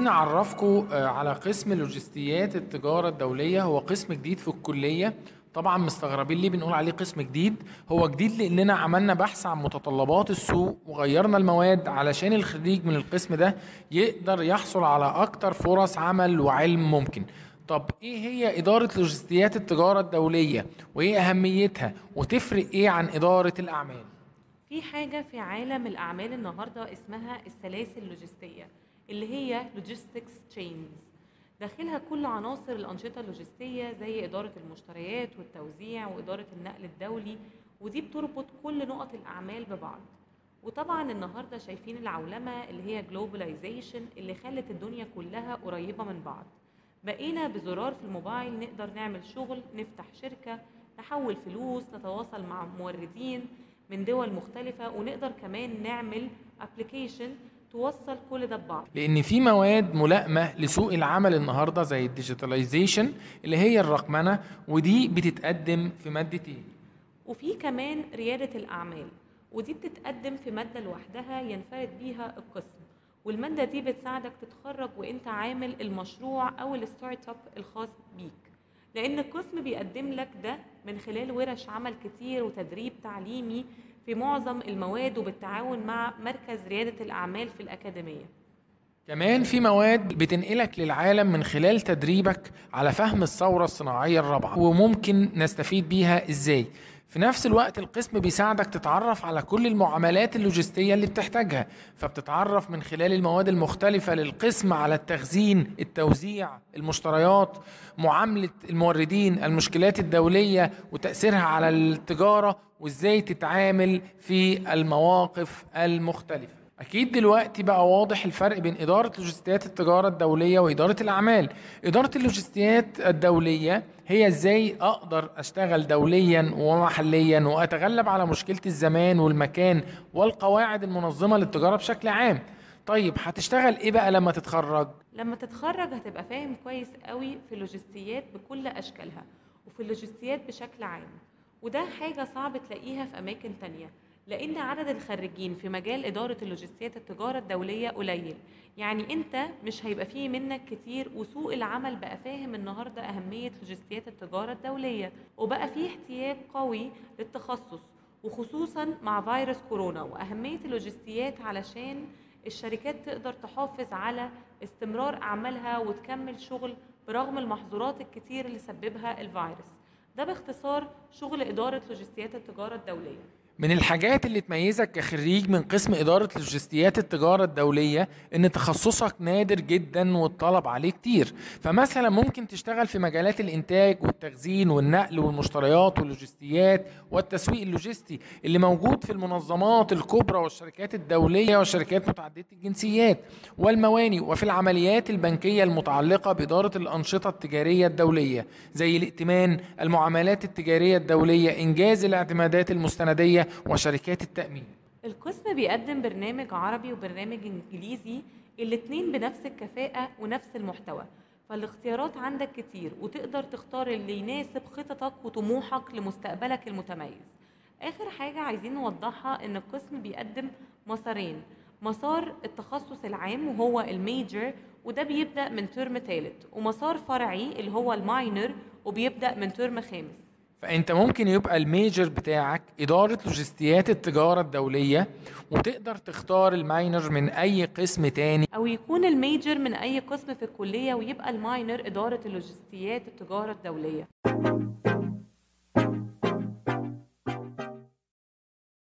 نعرفكم على قسم لوجستيات التجارة الدولية هو قسم جديد في الكلية طبعا مستغربين ليه بنقول عليه قسم جديد هو جديد لاننا عملنا بحث عن متطلبات السوق وغيرنا المواد علشان الخريج من القسم ده يقدر يحصل على اكتر فرص عمل وعلم ممكن طب ايه هي اداره لوجستيات التجاره الدوليه وايه اهميتها وتفرق ايه عن اداره الاعمال في حاجة في عالم الأعمال النهاردة اسمها السلاسل اللوجستية اللي هي logistics chains داخلها كل عناصر الأنشطة اللوجستية زي إدارة المشتريات والتوزيع وإدارة النقل الدولي ودي بتربط كل نقط الأعمال ببعض وطبعا النهاردة شايفين العولمة اللي هي globalization اللي خلت الدنيا كلها قريبة من بعض بقينا بزرار في الموبايل نقدر نعمل شغل نفتح شركة نحول فلوس نتواصل مع موردين من دول مختلفة ونقدر كمان نعمل ابلكيشن توصل كل ده ببعض لان في مواد ملائمه لسوق العمل النهارده زي الديجيتاليزيشن اللي هي الرقمنه ودي بتتقدم في مادتين وفي كمان ريادة الأعمال ودي بتتقدم في مادة لوحدها ينفرد بيها القسم والمادة دي بتساعدك تتخرج وانت عامل المشروع أو الستارت اب الخاص بيك لأن القسم بيقدم لك ده من خلال ورش عمل كتير وتدريب تعليمي في معظم المواد وبالتعاون مع مركز ريادة الأعمال في الأكاديمية كمان في مواد بتنقلك للعالم من خلال تدريبك على فهم الثورة الصناعية الرابعة وممكن نستفيد بيها ازاي في نفس الوقت القسم بيساعدك تتعرف على كل المعاملات اللوجستية اللي بتحتاجها فبتتعرف من خلال المواد المختلفة للقسم على التخزين التوزيع المشتريات معاملة الموردين المشكلات الدولية وتأثيرها على التجارة وازاي تتعامل في المواقف المختلفة أكيد دلوقتي بقى واضح الفرق بين إدارة لوجستيات التجارة الدولية وإدارة الأعمال إدارة اللوجستيات الدولية هي إزاي أقدر أشتغل دوليا ومحليا وأتغلب على مشكلة الزمان والمكان والقواعد المنظمة للتجارة بشكل عام طيب هتشتغل إيه بقى لما تتخرج؟ لما تتخرج هتبقى فاهم كويس قوي في اللوجستيات بكل أشكالها وفي اللوجستيات بشكل عام وده حاجة صعب تلاقيها في أماكن تانية لأن عدد الخريجين في مجال إدارة اللوجستيات التجارة الدولية قليل يعني أنت مش هيبقى فيه منك كتير وسوق العمل بقى فاهم النهاردة أهمية لوجستيات التجارة الدولية وبقى فيه احتياج قوي للتخصص وخصوصا مع فيروس كورونا وأهمية اللوجستيات علشان الشركات تقدر تحافظ على استمرار أعمالها وتكمل شغل برغم المحظورات الكتير اللي سببها الفيروس ده باختصار شغل إدارة لوجستيات التجارة الدولية من الحاجات اللي تميزك كخريج من قسم إدارة لوجستيات التجارة الدولية إن تخصصك نادر جدا والطلب عليه كتير فمثلا ممكن تشتغل في مجالات الإنتاج والتخزين والنقل والمشتريات واللوجستيات والتسويق اللوجستي اللي موجود في المنظمات الكبرى والشركات الدولية والشركات متعددة الجنسيات والمواني وفي العمليات البنكية المتعلقة بإدارة الأنشطة التجارية الدولية زي الائتمان المعاملات التجارية الدولية إنجاز الاعتمادات المستندية وشركات التأمين القسم بيقدم برنامج عربي وبرنامج انجليزي الاتنين بنفس الكفاءة ونفس المحتوى فالاختيارات عندك كتير وتقدر تختار اللي يناسب خططك وطموحك لمستقبلك المتميز آخر حاجة عايزين نوضحها إن القسم بيقدم مسارين مسار التخصص العام وهو الميجر وده بيبدأ من ترم تالت ومسار فرعي اللي هو الماينر وبيبدأ من ترم خامس فانت ممكن يبقى الميجر بتاعك اداره لوجستيات التجاره الدوليه وتقدر تختار الماينر من اي قسم تاني أو يكون الميجر من أي قسم في الكلية ويبقى الماينر إدارة اللوجستيات التجارة الدولية